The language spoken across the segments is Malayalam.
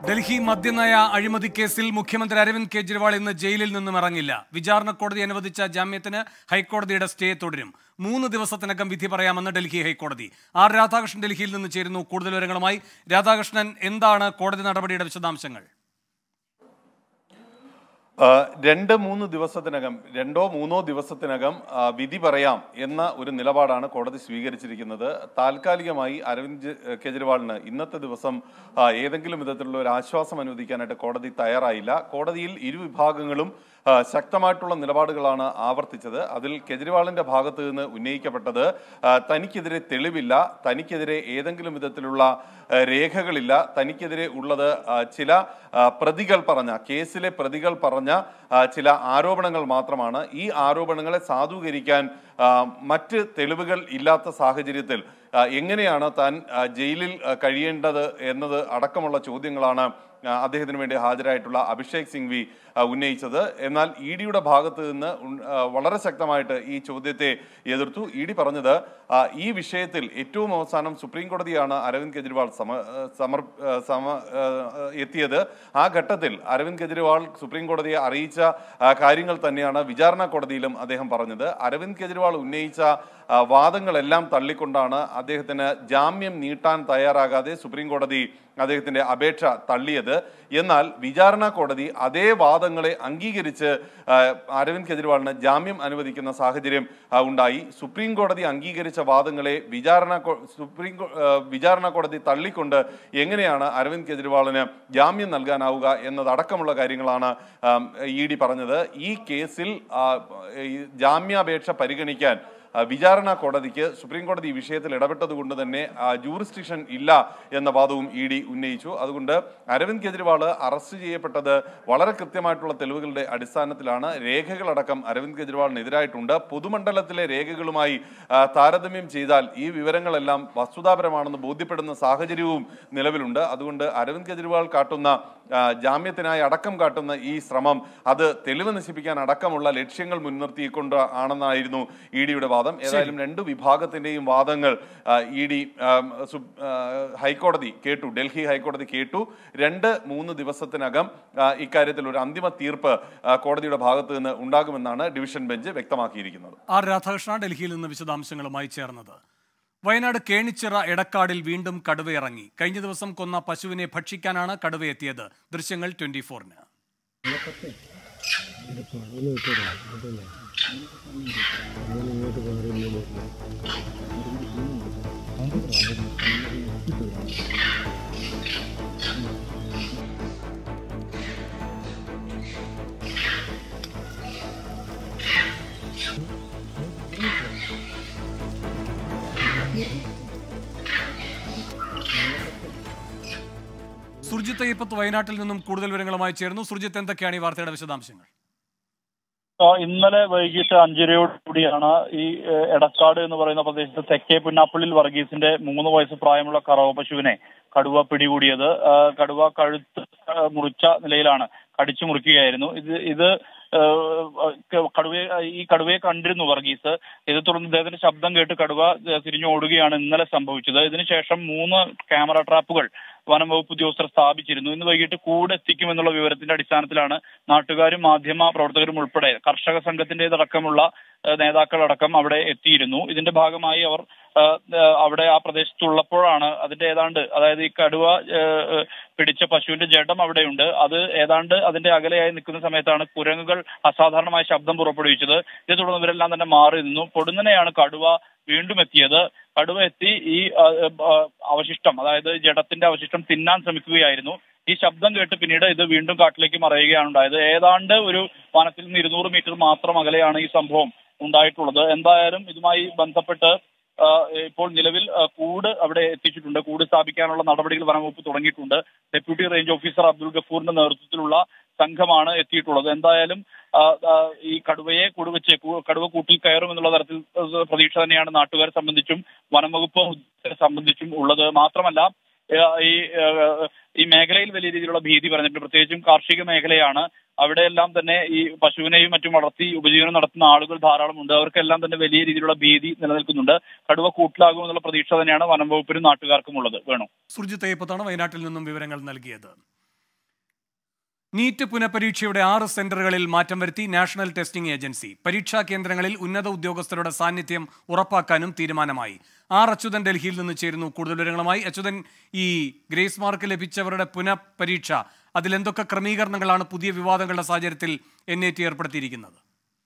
ഡൽഹി മദ്യനയ അഴിമതി കേസിൽ മുഖ്യമന്ത്രി അരവിന്ദ് കെജ്രിവാൾ ഇന്ന് ജയിലിൽ നിന്നും ഇറങ്ങില്ല വിചാരണ കോടതി അനുവദിച്ച ജാമ്യത്തിന് ഹൈക്കോടതിയുടെ സ്റ്റേ തുടരും മൂന്ന് ദിവസത്തിനകം വിധി പറയാമെന്ന് ഡൽഹി ഹൈക്കോടതി ആർ രാധാകൃഷ്ണൻ ഡൽഹിയിൽ നിന്ന് ചേരുന്നു കൂടുതൽ വിവരങ്ങളുമായി രാധാകൃഷ്ണൻ എന്താണ് കോടതി നടപടിയുടെ വിശദാംശങ്ങൾ ആ, രണ്ട് മൂന്ന് ദിവസത്തിനകം രണ്ടോ മൂന്നോ ദിവസത്തിനകം ആ, വിധി പറയാം എന്ന ഒരു നിലപാടാണ് കോടതി സ്വീകരിച്ചിരിക്കുന്നത് താൽക്കാലികമായി അരവിന്ദ് കെജ്രിവാളിന് ഇന്നത്തെ ദിവസം ആ, ഏതെങ്കിലും വിധത്തിലുള്ള ഒരു ആശ്വാസം അനുവദിക്കാനായിട്ട് കോടതി തയ്യാറായില്ല കോടതിയിൽ ഇരുവിഭാഗങ്ങളും ആ, ശക്തമായിട്ടുള്ള നിലപാടുകളാണ് ആവർത്തിച്ചത് അതിൽ കെജ്രിവാളിന്റെ ഭാഗത്ത് നിന്ന് ഉന്നയിക്കപ്പെട്ടത് ആ, തനിക്കെതിരെ തെളിവില്ല തനിക്കെതിരെ ഏതെങ്കിലും വിധത്തിലുള്ള ആ, രേഖകളില്ല തനിക്കെതിരെ ഉള്ളത് ആ, ചില ആ, പ്രതികൾ പറഞ്ഞ കേസിലെ പ്രതികൾ പറഞ്ഞ ആ, ചില ആരോപണങ്ങൾ മാത്രമാണ് ഈ ആരോപണങ്ങളെ സാധൂകരിക്കാൻ ആ, മറ്റ് തെളിവുകൾ ഇല്ലാത്ത സാഹചര്യത്തിൽ ആ, എങ്ങനെയാണ് താൻ ആ, ജയിലിൽ ആ, കഴിയേണ്ടത് എന്നത് അടക്കമുള്ള ചോദ്യങ്ങളാണ് ആ, അദ്ദേഹത്തിന് വേണ്ടി ഹാജരായിട്ടുള്ള അഭിഷേക് സിംഗ്വി ആ, ഉന്നയിച്ചത് എന്നാൽ ഇ ഡിയുടെ ഭാഗത്ത് നിന്ന് ഉൺ- ആ, വളരെ ശക്തമായിട്ട് ഈ ചോദ്യത്തെ എതിർത്തു ഇ ഡി പറഞ്ഞത് ആ, ഈ വിഷയത്തിൽ ഏറ്റവും അവസാനം സുപ്രീം കോടതിയാണ് അരവിന്ദ് കെജ്രിവാൾ സമ സമർ ആ, സമ ആ, എത്തിയത് ആ ഘട്ടത്തിൽ അരവിന്ദ് കെജ്രിവാൾ സുപ്രീം കോടതിയെ അറിയിച്ച ആ, കാര്യങ്ങൾ തന്നെയാണ് വിചാരണ കോടതിയിലും അദ്ദേഹം പറഞ്ഞത് അരവിന്ദ് കെജ്രിവാൾ ഉന്നയിച്ച ആ, വാദങ്ങളെല്ലാം തള്ളിക്കൊണ്ടാണ് അദ്ദേഹത്തിന് ജാമ്യം നീട്ടാൻ തയ്യാറാകാതെ സുപ്രീം കോടതി അദ്ദേഹത്തിന്റെ അപേക്ഷ തള്ളിയത് എന്നാൽ വിചാരണ കോടതി അതേ വാദങ്ങളെ അംഗീകരിച്ച് ആ, അരവിന്ദ് കെജ്രിവാളിന് ജാമ്യം അനുവദിക്കുന്ന സാഹചര്യം ആ, ഉണ്ടായി സുപ്രീം കോടതി അംഗീകരിച്ച വാദങ്ങളെ വിചാരണ കോ- സുപ്രീം കോ- ആ, വിചാരണ കോടതി തള്ളിക്കൊണ്ട് എങ്ങനെയാണ് അരവിന്ദ് കെജ്രിവാളിന് ജാമ്യം നൽകാനാവുക എന്നതടക്കമുള്ള കാര്യങ്ങളാണ് ഇ ഡി പറഞ്ഞത് ഈ കേസിൽ ആ, ഈ ജാമ്യാപേക്ഷ പരിഗണിക്കാൻ ആ, വിചാരണ കോടതിക്ക് സുപ്രീം കോടതി ഈ വിഷയത്തിൽ ഇടപെട്ടത് കൊണ്ട് തന്നെ ജൂറിസ്ഡിക്ഷൻ ഇല്ല എന്ന വാദവും ഇ ഡി ഉന്നയിച്ചു അതുകൊണ്ട് അരവിന്ദ് കെജ്രിവാൾ അറസ്റ്റ് ചെയ്യപ്പെട്ടത് വളരെ കൃത്യമായിട്ടുള്ള തെളിവുകളുടെ അടിസ്ഥാനത്തിലാണ് രേഖകളടക്കം അരവിന്ദ് കെജ്രിവാളിനെതിരായിട്ടുണ്ട് പൊതുമണ്ഡലത്തിലെ രേഖകളുമായി ആ, താരതമ്യം ചെയ്താൽ ഈ വിവരങ്ങളെല്ലാം വസ്തുതാപരമാണെന്ന് ബോധ്യപ്പെടുന്ന സാഹചര്യവും നിലവിലുണ്ട് അതുകൊണ്ട് അരവിന്ദ് കെജ്രിവാൾ കാട്ടുന്ന ആ, ജാമ്യത്തിനായി അടക്കം കാട്ടുന്ന ഈ ശ്രമം അത് തെളിവ് നശിപ്പിക്കാൻ അടക്കമുള്ള ലക്ഷ്യങ്ങൾ മുൻനിർത്തിക്കൊണ്ട് ആണെന്നായിരുന്നു ഇ ഡിയുടെ വാദം ഏതായാലും രണ്ട് വിഭാഗത്തിന്റെയും വാദങ്ങൾ ഇ ഡി ഹൈക്കോടതി കേട്ടു ഡൽഹി ഹൈക്കോടതി കേട്ടു രണ്ട് മൂന്ന് ദിവസത്തിനകം ആ, ഇക്കാര്യത്തിൽ ഒരു അന്തിമ തീർപ്പ് ആ, കോടതിയുടെ ഭാഗത്ത് നിന്ന് ഉണ്ടാകുമെന്നാണ് ഡിവിഷൻ ബെഞ്ച് വ്യക്തമാക്കിയിരിക്കുന്നത് ആർ രാധാകൃഷ്ണൻ ഡൽഹിയിൽ നിന്ന് വിശദാംശങ്ങളുമായി ചേർന്നത് വയനാട് കേണിച്ചിറ എടക്കാടിൽ വീണ്ടും കടുവയിറങ്ങി കഴിഞ്ഞ ദിവസം കൊന്ന പശുവിനെ ഭക്ഷിക്കാനാണ് കടുവയെത്തിയത് ദൃശ്യങ്ങൾ ട്വന്റി ഫോറിന് സുർജിത്ത് അയ്യപ്പത്ത് വയനാട്ടിൽ നിന്നും കൂടുതൽ വിവരങ്ങളുമായി ചേർന്നു സുർജിത്ത് എന്തൊക്കെയാണ് ഈ വാർത്തയുടെ വിശദാംശങ്ങൾ ആ, ഇന്നലെ വൈകിട്ട് അഞ്ചരയോട് കൂടിയാണ് ഈ ഏഹ്, എടക്കാട് എന്ന് പറയുന്ന പ്രദേശത്ത് തെക്കേ പുന്നാപ്പള്ളിൽ വർഗീസിന്റെ മൂന്ന് വയസ്സ് പ്രായമുള്ള കറവ പശുവിനെ കടുവ പിടികൂടിയത് ആ, കടുവ കഴുത്ത് ആ, മുറിച്ച നിലയിലാണ് കടിച്ചു മുറിക്കുകയായിരുന്നു ഇത് ഇത് ഏഹ്, കടുവയെ ഈ കടുവയെ കണ്ടിരുന്നു വർഗീസ് ഇത് തുടർന്ന് ഇദ്ദേഹത്തിന്റെ ശബ്ദം കേട്ട് കടുവ ഏഹ്, തിരിഞ്ഞു ഓടുകയാണ് ഇന്നലെ സംഭവിച്ചത് ഇതിനുശേഷം മൂന്ന് ക്യാമറ ട്രാപ്പുകൾ വനം വകുപ്പ് ഉദ്യോഗസ്ഥർ സ്ഥാപിച്ചിരുന്നു ഇന്ന് വൈകിട്ട് കൂടെ എത്തിക്കുമെന്നുള്ള വിവരത്തിന്റെ അടിസ്ഥാനത്തിലാണ് നാട്ടുകാരും മാധ്യമ പ്രവർത്തകരും ഉൾപ്പെടെ കർഷക സംഘത്തിന്റേതടക്കമുള്ള ഏഹ്, നേതാക്കളടക്കം അവിടെ എത്തിയിരുന്നു ഇതിന്റെ ഭാഗമായി അവർ ഏഹ്, ഏഹ്, അവിടെ ആ പ്രദേശത്തുള്ളപ്പോഴാണ് അതിന്റെ ഏതാണ്ട് അതായത് ഈ കടുവ ഏഹ്, ഏഹ്, പിടിച്ച പശുവിന്റെ ജഡം അവിടെയുണ്ട് അത് ഏതാണ്ട് അതിന്റെ അകലെയായി നിൽക്കുന്ന സമയത്താണ് കുരങ്ങുകൾ അസാധാരണമായ ശബ്ദം പുറപ്പെടുവിച്ചത് ഇതേ തുടർന്ന് ഇവരെല്ലാം തന്നെ മാറി നിന്നു പൊടുന്നനെയാണ് കടുവ വീണ്ടും എത്തിയത് കടുവ എത്തി ഈ ആ, ആ, അവശിഷ്ടം അതായത് ജഡത്തിന്റെ അവശിഷ്ടം തിന്നാൻ ശ്രമിക്കുകയായിരുന്നു ഈ ശബ്ദം കേട്ട് പിന്നീട് ഇത് വീണ്ടും കാട്ടിലേക്ക് മറയുകയാണ് ഉണ്ടായത് ഏതാണ്ട് ഒരു വനത്തിൽ നിന്ന് ഇരുന്നൂറ് മീറ്റർ മാത്രം അകലെയാണ് ഈ സംഭവം ഉണ്ടായിട്ടുള്ളത് എന്തായാലും ഇതുമായി ബന്ധപ്പെട്ട് ആ, ഇപ്പോൾ നിലവിൽ ആ, കൂട് അവിടെ എത്തിച്ചിട്ടുണ്ട് കൂട് സ്ഥാപിക്കാനുള്ള നടപടികൾ വനംവകുപ്പ് തുടങ്ങിയിട്ടുണ്ട് ഡെപ്യൂട്ടി റേഞ്ച് ഓഫീസർ അബ്ദുൾ ഗഫൂറിന്റെ നേതൃത്വത്തിലുള്ള സംഘമാണ് എത്തിയിട്ടുള്ളത് എന്തായാലും ആ, ആ, ഈ കടുവയെ കുടുവച്ച് കു- കടുവ കൂട്ടിൽ കയറും എന്നുള്ള തരത്തിൽ ഏഹ്, പ്രതീക്ഷ തന്നെയാണ് നാട്ടുകാരെ സംബന്ധിച്ചും വനംവകുപ്പ് ഉദ്യോഗസ്ഥരെ സംബന്ധിച്ചും ഉള്ളത് മാത്രമല്ല ഏഹ്, ഈ ഏഹ്, ഈ മേഖലയിൽ വലിയ രീതിയിലുള്ള ഭീതി പറഞ്ഞിട്ടുണ്ട് പ്രത്യേകിച്ചും കാർഷിക മേഖലയാണ് അവിടെയെല്ലാം തന്നെ ഈ പശുവിനെയും മറ്റും വളർത്തി ഉപജീവനം നടത്തുന്ന ആളുകൾ ധാരാളമുണ്ട് അവർക്കെല്ലാം തന്നെ വലിയ രീതിയിലുള്ള ഭീതി നിലനിൽക്കുന്നുണ്ട് കടുവ കൂട്ടിലാകുമെന്നുള്ള പ്രതീക്ഷ തന്നെയാണ് വനം വകുപ്പിനും നാട്ടുകാർക്കും ഉള്ളത് വേണു സുർജിത്ത് അയ്യപ്പത്താണ് വയനാട്ടിൽ നിന്നും വിവരങ്ങൾ നൽകിയത് നീറ്റ് പുനഃപരീക്ഷയുടെ ആറ് സെന്ററുകളിൽ മാറ്റം വരുത്തി നാഷണൽ ടെസ്റ്റിംഗ് ഏജൻസി പരീക്ഷാ കേന്ദ്രങ്ങളിൽ ഉന്നത ഉദ്യോഗസ്ഥരുടെ സാന്നിധ്യം ഉറപ്പാക്കാനും തീരുമാനമായി ആർ അച്യുതൻ ഡൽഹിയിൽ നിന്ന് ചേരുന്നു കൂടുതൽ വിവരങ്ങളുമായി അച്യുതൻ ഈ ഗ്രേസ് മാർക്ക് ലഭിച്ചവരുടെ പുനഃപരീക്ഷ അതിലെന്തൊക്കെ ക്രമീകരണങ്ങളാണ് പുതിയ വിവാദങ്ങളുടെ സാഹചര്യത്തിൽ എൻ ഐ ടി ഏർപ്പെടുത്തിയിരിക്കുന്നത്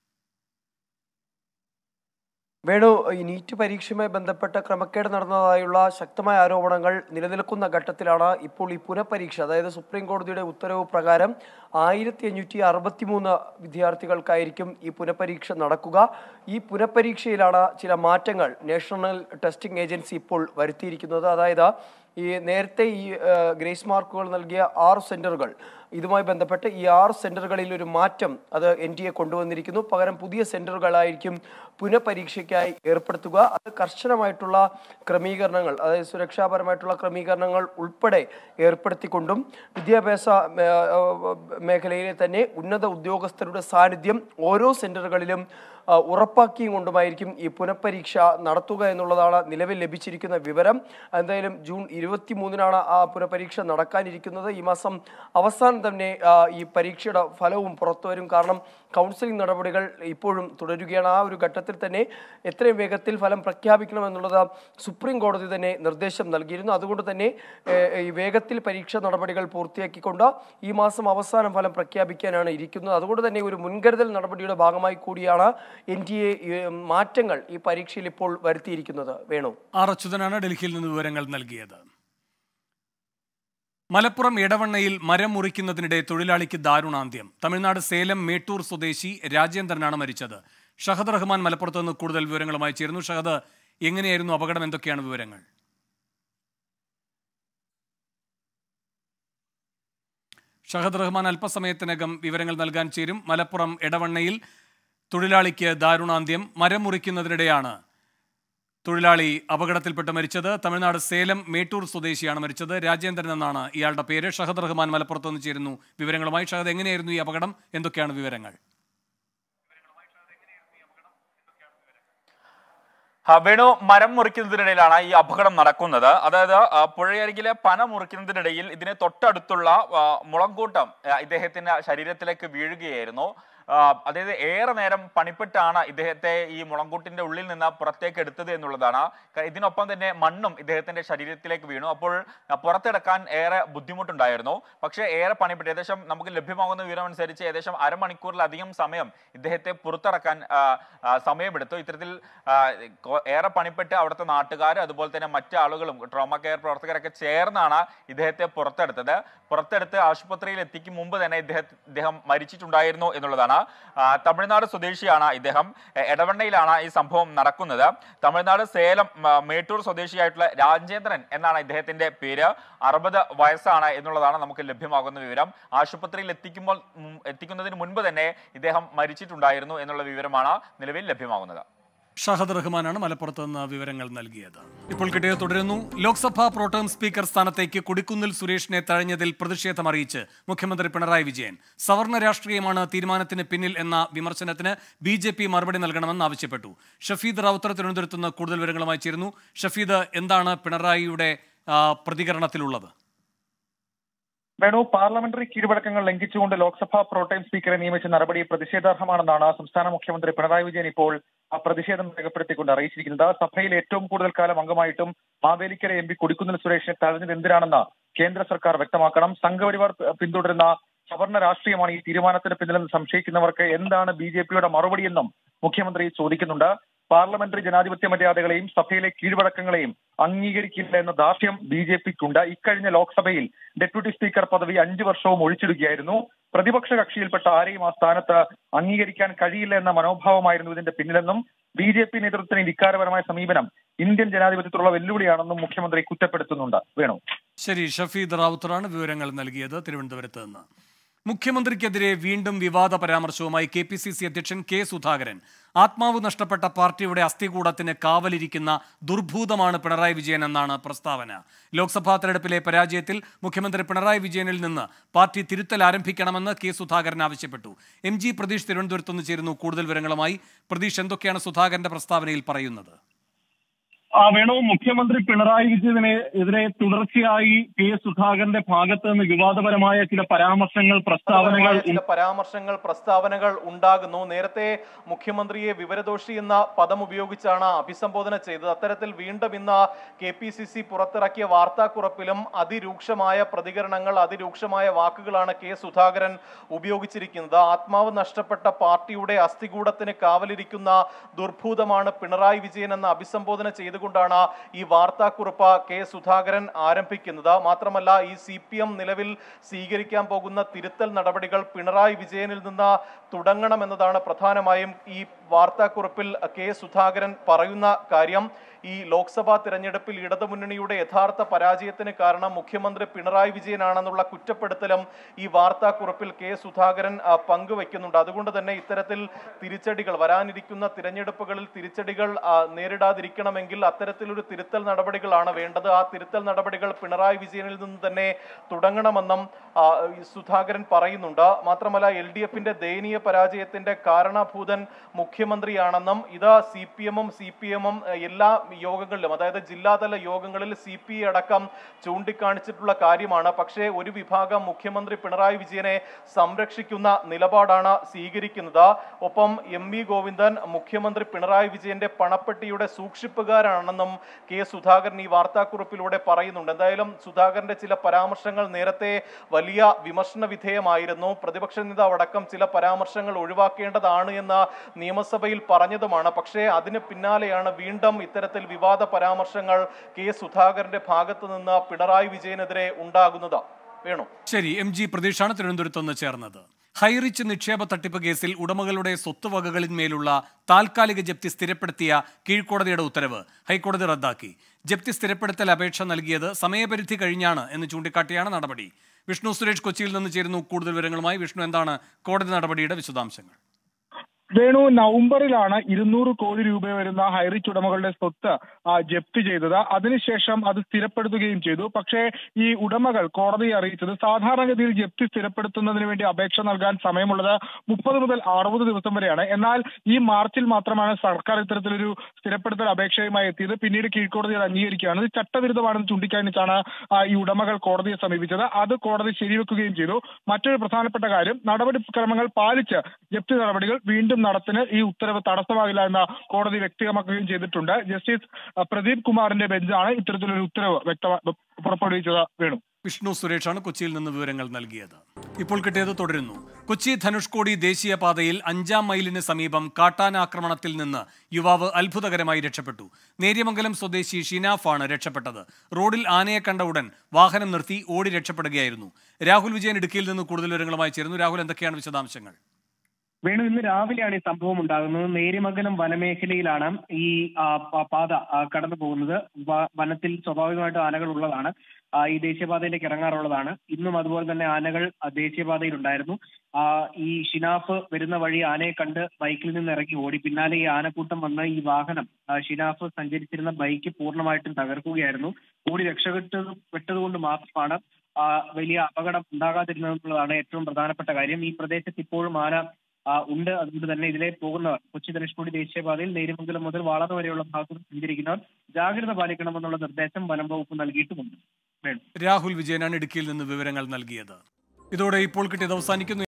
വേണു ഈ നീറ്റ് പരീക്ഷയുമായി ബന്ധപ്പെട്ട ക്രമക്കേട് നടന്നതായുള്ള ശക്തമായ ആരോപണങ്ങൾ നിലനിൽക്കുന്ന ഘട്ടത്തിലാണ് ഇപ്പോൾ ഈ പുനഃപരീക്ഷ അതായത് സുപ്രീം കോടതിയുടെ ഉത്തരവ് പ്രകാരം ആയിരത്തി അഞ്ഞൂറ്റി അറുപത്തി മൂന്ന് വിദ്യാർത്ഥികൾക്കായിരിക്കും ഈ പുനഃപരീക്ഷ നടക്കുക ഈ പുനഃപരീക്ഷയിലാണ് ചില മാറ്റങ്ങൾ നാഷണൽ ടെസ്റ്റിംഗ് ഏജൻസി ഇപ്പോൾ വരുത്തിയിരിക്കുന്നത് അതായത് ഈ നേരത്തെ ഈ ആ, ഗ്രേസ് മാർക്കുകൾ നൽകിയ ആറ് സെന്ററുകൾ ഇതുമായി ബന്ധപ്പെട്ട് ഈ ആറ് സെന്ററുകളിൽ ഒരു മാറ്റം അത് എൻ ഡി എ കൊണ്ടുവന്നിരിക്കുന്നു പകരം പുതിയ സെന്ററുകളായിരിക്കും പുനഃപരീക്ഷയ്ക്കായി ഏർപ്പെടുത്തുക അത് കർശനമായിട്ടുള്ള ക്രമീകരണങ്ങൾ അതായത് സുരക്ഷാപരമായിട്ടുള്ള ക്രമീകരണങ്ങൾ ഉൾപ്പെടെ ഏർപ്പെടുത്തിക്കൊണ്ടും വിദ്യാഭ്യാസ മേ- ആ, മേഖലയിലെ തന്നെ ഉന്നത ഉദ്യോഗസ്ഥരുടെ സാന്നിധ്യം ഓരോ സെന്ററുകളിലും ആ, ഉറപ്പാക്കിയും കൊണ്ടുമായിരിക്കും ഈ പുനഃപരീക്ഷ നടത്തുക എന്നുള്ളതാണ് നിലവിൽ ലഭിച്ചിരിക്കുന്ന വിവരം എന്തായാലും ജൂൺ ഇരുപത്തി മൂന്നിനാണ് ആ പുനഃപരീക്ഷ നടക്കാനിരിക്കുന്നത് ഈ മാസം അവസാനം തന്നെ ആ, ഈ പരീക്ഷയുടെ ഫലവും പുറത്തു വരും കാരണം കൗൺസിലിംഗ് നടപടികൾ ഇപ്പോഴും തുടരുകയാണ് ആ ഒരു ഘട്ടത്തിൽ തന്നെ എത്രയും വേഗത്തിൽ ഫലം പ്രഖ്യാപിക്കണമെന്നുള്ളത് സുപ്രീം കോടതി തന്നെ നിർദ്ദേശം നൽകിയിരുന്നു അതുകൊണ്ട് തന്നെ ഏഹ്, ഈ വേഗത്തിൽ പരീക്ഷ നടപടികൾ പൂർത്തിയാക്കിക്കൊണ്ട് ഈ മാസം അവസാനം ഫലം പ്രഖ്യാപിക്കാനാണ് ഇരിക്കുന്നത് അതുകൊണ്ട് തന്നെ ഒരു മുൻകരുതൽ നടപടിയുടെ ഭാഗമായി കൂടിയാണ് എൻ ഡി എ മാറ്റങ്ങൾ ഈ പരീക്ഷയിൽ ഇപ്പോൾ വരുത്തിയിരിക്കുന്നത് വേണു ആർ അച്യുതനാണ് ഡൽഹിയിൽ നിന്ന് വിവരങ്ങൾ നൽകിയത് മലപ്പുറം ഇടവണ്ണയിൽ മരം മുറിക്കുന്നതിനിടെ തൊഴിലാളിക്ക് ദാരുണാന്ത്യം തമിഴ്നാട് സേലം മേട്ടൂർ സ്വദേശി രാജേന്ദ്രനാണ് മരിച്ചത് ഷഹദ് റഹ്മാൻ മലപ്പുറത്ത് നിന്ന് കൂടുതൽ വിവരങ്ങളുമായി ചേരുന്നു ഷഹദ് എങ്ങനെയായിരുന്നു അപകടം എന്തൊക്കെയാണ് വിവരങ്ങൾ ഷഹദ് റഹ്മാൻ അല്പസമയത്തിനകം വിവരങ്ങൾ നൽകാൻ ചേരും മലപ്പുറം ഇടവണ്ണയിൽ തൊഴിലാളിക്ക് ദാരുണാന്ത്യം മരം മുറിക്കുന്നതിനിടെയാണ് തൊഴിലാളി അപകടത്തിൽപ്പെട്ട് മരിച്ചത് തമിഴ്നാട് സേലം മേട്ടൂർ സ്വദേശിയാണ് മരിച്ചത് രാജേന്ദ്രൻ എന്നാണ് ഇയാളുടെ പേര് ഷഹദ് റഹ്മാൻ മലപ്പുറത്ത് നിന്ന് ചേരുന്നു വിവരങ്ങളുമായി ഷഹദ് എങ്ങനെയായിരുന്നു ഈ അപകടം എന്തൊക്കെയാണ് വിവരങ്ങൾ ആ, വേണു മരം മുറിക്കുന്നതിനിടയിലാണ് ഈ അപകടം നടക്കുന്നത് അതായത് ആ, പുഴയരികിലെ പന മുറിക്കുന്നതിനിടയിൽ ഇതിന് തൊട്ടടുത്തുള്ള ആ, മുളങ്കൂട്ടം ആ, ഇദ്ദേഹത്തിന്റെ ശരീരത്തിലേക്ക് വീഴുകയായിരുന്നു ആ, അതായത് ഏറെ നേരം പണിപ്പെട്ടാണ് ഇദ്ദേഹത്തെ ഈ മുളങ്കൂട്ടിന്റെ ഉള്ളിൽ നിന്ന് പുറത്തേക്ക് എടുത്തത് എന്നുള്ളതാണ് ക- ഇതിനൊപ്പം തന്നെ മണ്ണും ഇദ്ദേഹത്തിന്റെ ശരീരത്തിലേക്ക് വീണു അപ്പോൾ ആ, പുറത്തെടുക്കാൻ ഏറെ ബുദ്ധിമുട്ടുണ്ടായിരുന്നു പക്ഷേ ഏറെ പണിപ്പെട്ട് ഏകദേശം നമുക്ക് ലഭ്യമാകുന്ന വിവരം അനുസരിച്ച് ഏകദേശം അരമണിക്കൂറിലധികം സമയം ഇദ്ദേഹത്തെ പുറത്തിറക്കാൻ ആ, ആ, സമയമെടുത്തു ഇത്തരത്തിൽ ആ, കൊ- ഏറെ പണിപ്പെട്ട് അവിടുത്തെ നാട്ടുകാർ അതുപോലെ തന്നെ മറ്റു ആളുകളും ട്രോമ കെയർ പ്രവർത്തകരൊക്കെ ചേർന്നാണ് ഇദ്ദേഹത്തെ പുറത്തെടുത്തത് പുറത്തെടുത്ത് ആശുപത്രിയിൽ എത്തിക്കും മുമ്പ് തന്നെ ഇദ്ദേഹം ഇദ്ദേഹം മരിച്ചിട്ടുണ്ടായിരുന്നു എന്നുള്ളതാണ് ആ, തമിഴ്നാട് സ്വദേശിയാണ് ഇദ്ദേഹം എ- എടവണ്ണയിലാണ് ഈ സംഭവം നടക്കുന്നത് തമിഴ്നാട് സേലം ആ, മേട്ടൂർ സ്വദേശിയായിട്ടുള്ള രാജേന്ദ്രൻ എന്നാണ് ഇദ്ദേഹത്തിന്റെ പേര് അറുപത് വയസ്സാണ് എന്നുള്ളതാണ് നമുക്ക് ലഭ്യമാകുന്ന വിവരം ആശുപത്രിയിൽ എത്തിക്കുമ്പോൾ ഉം, എത്തിക്കുന്നതിന് മുൻപ് തന്നെ ഇദ്ദേഹം മരിച്ചിട്ടുണ്ടായിരുന്നു എന്നുള്ള വിവരമാണ് നിലവിൽ ലഭ്യമാകുന്നത് ഷഹദ് റഹ്മാനാണ് മലപ്പുറത്ത് നിന്ന് വിവരങ്ങൾ നൽകിയത് ഇപ്പോൾ കിട്ടിയത് തുടരുന്നു ലോക്സഭാ പ്രോട്ടേം സ്പീക്കർ സ്ഥാനത്തേക്ക് കൊടിക്കുന്നിൽ സുരേഷിനെ തഴഞ്ഞതിൽ പ്രതിഷേധം അറിയിച്ച് മുഖ്യമന്ത്രി പിണറായി വിജയൻ സവർണ രാഷ്ട്രീയമാണ് തീരുമാനത്തിന് പിന്നിൽ എന്ന വിമർശനത്തിന് ബി ജെ പി മറുപടി നൽകണമെന്ന് ആവശ്യപ്പെട്ടു ഷഫീദ് റാവുത്തർ തിരുവനന്തപുരത്ത് നിന്ന് കൂടുതൽ വിവരങ്ങളുമായി ചേരുന്നു ഷഫീദ് എന്താണ് പിണറായിയുടെ ആ, പ്രതികരണത്തിലുള്ളത് വേണു പാർലമെന്ററി കീഴ്വഴക്കങ്ങൾ ലംഘിച്ചുകൊണ്ട് ലോക്സഭാ പ്രോട്ടൈം സ്പീക്കറെ നിയമിച്ച നടപടി പ്രതിഷേധാർഹമാണെന്നാണ് സംസ്ഥാന മുഖ്യമന്ത്രി പിണറായി വിജയൻ ഇപ്പോൾ ആ പ്രതിഷേധം രേഖപ്പെടുത്തിക്കൊണ്ട് അറിയിച്ചിരിക്കുന്നത് സഭയിൽ ഏറ്റവും കൂടുതൽ കാലം അംഗമായിട്ടും മാവേലിക്കര എം പി കൊടിക്കുന്നിൽ സുരേഷിനെ തഴഞ്ഞത് എന്തിനാണെന്ന് കേന്ദ്ര സർക്കാർ വ്യക്തമാക്കണം സംഘപരിവാർ പിന്തുടരുന്ന സവർണ രാഷ്ട്രീയമാണ് ഈ തീരുമാനത്തിന് പിന്നിലെന്ന് സംശയിക്കുന്നവർക്ക് എന്താണ് ബി ജെ പിയുടെ മറുപടിയെന്നും മുഖ്യമന്ത്രി ചോദിക്കുന്നുണ്ട് പാർലമെന്ററി ജനാധിപത്യ മര്യാദകളെയും സഭയിലെ കീഴ്വഴക്കങ്ങളെയും അംഗീകരിക്കില്ല എന്ന ദാർഢ്യം ബി ജെ പിക്കുണ്ട് ഇക്കഴിഞ്ഞ ലോക്സഭയിൽ ഡെപ്യൂട്ടി സ്പീക്കർ പദവി അഞ്ചു വർഷവും ഒഴിച്ചിടുകയായിരുന്നു പ്രതിപക്ഷ കക്ഷിയിൽപ്പെട്ട ആരെയും ആ സ്ഥാനത്ത് അംഗീകരിക്കാൻ കഴിയില്ല എന്ന മനോഭാവമായിരുന്നു ഇതിന്റെ പിന്നിലെന്നും ബി ജെ പി നേതൃത്വത്തിന് ധിക്കാരപരമായ സമീപനം ഇന്ത്യൻ ജനാധിപത്യത്തിലുള്ള വെല്ലുവിളിയാണെന്നും മുഖ്യമന്ത്രി കുറ്റപ്പെടുത്തുന്നുണ്ട് വേണു ശരി ഷഫീദ് റാവുത്തറാണ് വിവരങ്ങൾ നൽകിയത് തിരുവനന്തപുരത്ത് നിന്ന് മുഖ്യമന്ത്രിക്കെതിരെ വീണ്ടും വിവാദ പരാമർശവുമായി കെ പി സി സി അധ്യക്ഷൻ കെ സുധാകരൻ ആത്മാവ് നഷ്ടപ്പെട്ട പാർട്ടിയുടെ അസ്ഥികൂടത്തിന് കാവലിരിക്കുന്ന ദുർഭൂതമാണ് പിണറായി വിജയൻ എന്നാണ് പ്രസ്താവന ലോക്സഭാ തെരഞ്ഞെടുപ്പിലെ പരാജയത്തിൽ മുഖ്യമന്ത്രി പിണറായി വിജയനിൽ നിന്ന് പാർട്ടി തിരുത്തൽ ആരംഭിക്കണമെന്ന് കെ സുധാകരൻ ആവശ്യപ്പെട്ടു എം ജി പ്രതീഷ് തിരുവനന്തപുരത്ത് നിന്ന് ചേരുന്നു കൂടുതൽ വിവരങ്ങളുമായി പ്രതീഷ് എന്തൊക്കെയാണ് സുധാകരന്റെ പ്രസ്താവനയിൽ പറയുന്നത് ആ വേണു മുഖ്യമന്ത്രി പിണറായി വിജയനെ എതിരെ തുടർച്ചയായി കെ സുധാകരന്റെ ഭാഗത്ത് നിന്ന് വിവാദപരമായ ചില പരാമർശങ്ങൾ പ്രസ്താവനകൾ ചില പരാമർശങ്ങൾ പ്രസ്താവനകൾ ഉണ്ടാകുന്നു നേരത്തെ മുഖ്യമന്ത്രിയെ വിവരദോഷി എന്ന പദം ഉപയോഗിച്ചാണ് അഭിസംബോധന ചെയ്തത് അത്തരത്തിൽ വീണ്ടും ഇന്ന് കെ പി സി സി പുറത്തിറക്കിയ വാർത്താക്കുറിപ്പിലും അതിരൂക്ഷമായ പ്രതികരണങ്ങൾ അതിരൂക്ഷമായ വാക്കുകളാണ് കെ സുധാകരൻ ഉപയോഗിച്ചിരിക്കുന്നത് ആത്മാവ് നഷ്ടപ്പെട്ട പാർട്ടിയുടെ അസ്ഥികൂടത്തിന് കാവലിരിക്കുന്ന ദുർഭൂതമാണ് പിണറായി വിജയൻ എന്ന അഭിസംബോധന ചെയ്തുകൊണ്ടാണ് ഈ വാർത്താക്കുറിപ്പ് കെ സുധാകരൻ ആരംഭിക്കുന്നത് മാത്രമല്ല ഈ സി പി എം നിലവിൽ സ്വീകരിക്കാൻ പോകുന്ന തിരുത്തൽ നടപടികൾ പിണറായി വിജയനിൽ നിന്ന് തുടങ്ങണമെന്നതാണ് പ്രധാനമായും ഈ വാർത്താക്കുറിപ്പിൽ കെ സുധാകരൻ പറയുന്ന കാര്യം ഈ ലോക്സഭാ തിരഞ്ഞെടുപ്പിൽ ഇടതുമുന്നണിയുടെ യഥാർത്ഥ പരാജയത്തിന് കാരണം മുഖ്യമന്ത്രി പിണറായി വിജയനാണെന്നുള്ള കുറ്റപ്പെടുത്തലും ഈ വാർത്താക്കുറിപ്പിൽ കെ സുധാകരൻ ആ, പങ്കുവെക്കുന്നുണ്ട് അതുകൊണ്ട് തന്നെ ഇത്തരത്തിൽ തിരിച്ചടികൾ വരാനിരിക്കുന്ന തിരഞ്ഞെടുപ്പുകളിൽ തിരിച്ചടികൾ ആ, നേരിടാതിരിക്കണമെങ്കിൽ അത്തരത്തിലൊരു തിരുത്തൽ നടപടികളാണ് വേണ്ടത് ആ തിരുത്തൽ നടപടികൾ പിണറായി വിജയനിൽ നിന്ന് തന്നെ തുടങ്ങണമെന്നും ആ, ഈ സുധാകരൻ പറയുന്നുണ്ട് മാത്രമല്ല എൽ ഡി എഫിന്റെ ദയനീയ പരാജയത്തിന്റെ കാരണഭൂതൻ മുഖ്യമന്ത്രിയാണെന്നും ഇത് സി പി എമ്മും സി പി എമ്മും എല്ലാ യോഗങ്ങളിലും അതായത് ജില്ലാതല യോഗങ്ങളിൽ സി പി ഐ അടക്കം ചൂണ്ടിക്കാണിച്ചിട്ടുള്ള കാര്യമാണ് പക്ഷേ ഒരു വിഭാഗം മുഖ്യമന്ത്രി പിണറായി വിജയനെ സംരക്ഷിക്കുന്ന നിലപാടാണ് സ്വീകരിക്കുന്നത് ഒപ്പം എം വി ഗോവിന്ദൻ മുഖ്യമന്ത്രി പിണറായി വിജയന്റെ പണപ്പെട്ടിയുടെ സൂക്ഷിപ്പുകാരാണെന്നും കെ സുധാകരൻ ഈ വാർത്താക്കുറിപ്പിലൂടെ പറയുന്നുണ്ട് എന്തായാലും സുധാകരന്റെ ചില പരാമർശങ്ങൾ നേരത്തെ വലിയ വിമർശന വിധേയമായിരുന്നു പ്രതിപക്ഷ നേതാവ് അടക്കം ചില പരാമർശങ്ങൾ ഒഴിവാക്കേണ്ടതാണ് എന്ന് നിയമസഭയിൽ പറഞ്ഞതുമാണ് പക്ഷേ അതിന് പിന്നാലെയാണ് വീണ്ടും ഇത്തരത്തിൽ വിവാദ പരാമർശങ്ങൾ കെ സുധാകരന്റെ ഭാഗത്തു നിന്ന് പിണറായി വിജയനെതിരെ ഉണ്ടാകുന്നത് വേണു ശരി എം ജി പ്രതീഷാണ് തിരുവനന്തപുരത്ത് നിന്ന് ചേർന്നത് ഹൈറിച്ച് നിക്ഷേപ തട്ടിപ്പ് കേസിൽ ഉടമകളുടെ സ്വത്തുവകകളിന്മേലുള്ള താൽക്കാലിക ജപ്തി സ്ഥിരപ്പെടുത്തിയ കീഴ്ക്കോടതിയുടെ ഉത്തരവ് ഹൈക്കോടതി റദ്ദാക്കി ജപ്തി സ്ഥിരപ്പെടുത്തൽ അപേക്ഷ നൽകിയത് സമയപരിധി കഴിഞ്ഞാണ് എന്ന് ചൂണ്ടിക്കാട്ടിയാണ് നടപടി വിഷ്ണു സുരേഷ് കൊച്ചിയിൽ നിന്ന് ചേരുന്നു കൂടുതൽ വിവരങ്ങളുമായി വിഷ്ണു എന്താണ് കോടതി നടപടിയുടെ വിശദാംശങ്ങൾ വേണു നവംബറിലാണ് ഇരുന്നൂറ് കോടി രൂപ വരുന്ന ഹൈറിച്ച് ഉടമകളുടെ സ്വത്ത് ആ, ജപ്തി ചെയ്തത് അതിനുശേഷം അത് സ്ഥിരപ്പെടുത്തുകയും ചെയ്തു പക്ഷേ ഈ ഉടമകൾ കോടതിയെ അറിയിച്ചത് സാധാരണഗതിയിൽ ജപ്തി സ്ഥിരപ്പെടുത്തുന്നതിന് വേണ്ടി അപേക്ഷ നൽകാൻ സമയമുള്ളത് മുപ്പത് മുതൽ അറുപത് ദിവസം വരെയാണ് എന്നാൽ ഈ മാർച്ചിൽ മാത്രമാണ് സർക്കാർ ഇത്തരത്തിലൊരു സ്ഥിരപ്പെടുത്തൽ അപേക്ഷയുമായി എത്തിയത് പിന്നീട് കീഴ്ക്കോടതി അത് അംഗീകരിക്കുകയാണ് ഇത് ചട്ടവിരുദ്ധമാണെന്ന് ചൂണ്ടിക്കാണിച്ചാണ് ആ, ഈ ഉടമകൾ കോടതിയെ സമീപിച്ചത് അത് കോടതി ശരിവെക്കുകയും ചെയ്തു മറ്റൊരു പ്രധാനപ്പെട്ട കാര്യം നടപടിക്രമങ്ങൾ പാലിച്ച് ജപ്തി നടപടികൾ വീണ്ടും നടത്തിന് ഈ ഉത്തരവ് തടസ്സമാകില്ല എന്ന് കോടതി വ്യക്തമാക്കുകയും ചെയ്തിട്ടുണ്ട് ജസ്റ്റിസ് ആ, പ്രദീപ് കുമാറിന്റെ ബെഞ്ചാണ് ഇത്തരത്തിലൊരു ഉത്തരവ് വ്യക്തമാ പുറപ്പെടുവിച്ചത് വേണു വിഷ്ണു സുരേഷാണ് കൊച്ചിയിൽ നിന്ന് വിവരങ്ങൾ നൽകിയത് ഇപ്പോൾ കിട്ടിയത് തുടരുന്നു കൊച്ചി ധനുഷ്കോടി ദേശീയപാതയിൽ അഞ്ചാം മൈലിന് സമീപം കാട്ടാന ആക്രമണത്തിൽ നിന്ന് യുവാവ് അത്ഭുതകരമായി രക്ഷപ്പെട്ടു നേര്യമംഗലം സ്വദേശി ഷിനാഫാണ് രക്ഷപ്പെട്ടത് റോഡിൽ ആനയെ കണ്ട ഉടൻ വാഹനം നിർത്തി ഓടി രക്ഷപ്പെടുകയായിരുന്നു രാഹുൽ വിജയൻ ഇടുക്കിയിൽ നിന്ന് കൂടുതൽ വിവരങ്ങളുമായി ചേരുന്നു രാഹുൽ എന്തൊക്കെയാണ് വിശദാംശങ്ങൾ വേണു ഇന്ന് രാവിലെയാണ് ഈ സംഭവം ഉണ്ടാകുന്നത് നേര്യമംഗലം വനമേഖലയിലാണ് ഈ ആ, പ- പാത ആ, കടന്നു പോകുന്നത് വ- വനത്തിൽ സ്വാഭാവികമായിട്ടും ആനകൾ ഉള്ളതാണ് ആ, ഈ ദേശീയപാതയിലേക്ക് ഇറങ്ങാറുള്ളതാണ് ഇന്നും അതുപോലെ തന്നെ ആനകൾ ആ, ദേശീയപാതയിൽ ഉണ്ടായിരുന്നു ആ, ഈ ഷിനാഫ് വരുന്ന വഴി ആനയെ കണ്ട് ബൈക്കിൽ നിന്ന് ഇറങ്ങി ഓടി പിന്നാലെ ഈ ആനക്കൂട്ടം വന്ന് ഈ വാഹനം ആ, ഷിനാഫ് സഞ്ചരിച്ചിരുന്ന ബൈക്ക് പൂർണ്ണമായിട്ടും തകർക്കുകയായിരുന്നു ഓടി രക്ഷപ്പെട്ടത് പെട്ടതുകൊണ്ട് മാത്രമാണ് ആ, വലിയ അപകടം ഉണ്ടാകാതിരുന്നതെന്നുള്ളതാണ് ഏറ്റവും പ്രധാനപ്പെട്ട കാര്യം ഈ പ്രദേശത്ത് ഇപ്പോഴും ആന ആ, ഉണ്ട് അതുകൊണ്ട് തന്നെ ഇതിലെ പോകുന്നവർ കൊച്ചി ധനുഷ്കോടി ദേശീയപാതയിൽ നേരിമംഗലം മുതൽ വളർന്നു വരെയുള്ള ഭാഗത്ത് സഞ്ചരിക്കുന്നവർ ജാഗ്രത പാലിക്കണമെന്നുള്ള നിർദ്ദേശം വനം വകുപ്പ് നൽകിയിട്ടുമുണ്ട് വേണു രാഹുൽ വിജയനാണ് ഇടുക്കിയിൽ നിന്ന് വിവരങ്ങൾ നൽകിയത് ഇതോടെ ഇപ്പോൾ കിട്ടിയത് അവസാനിക്കുന്നു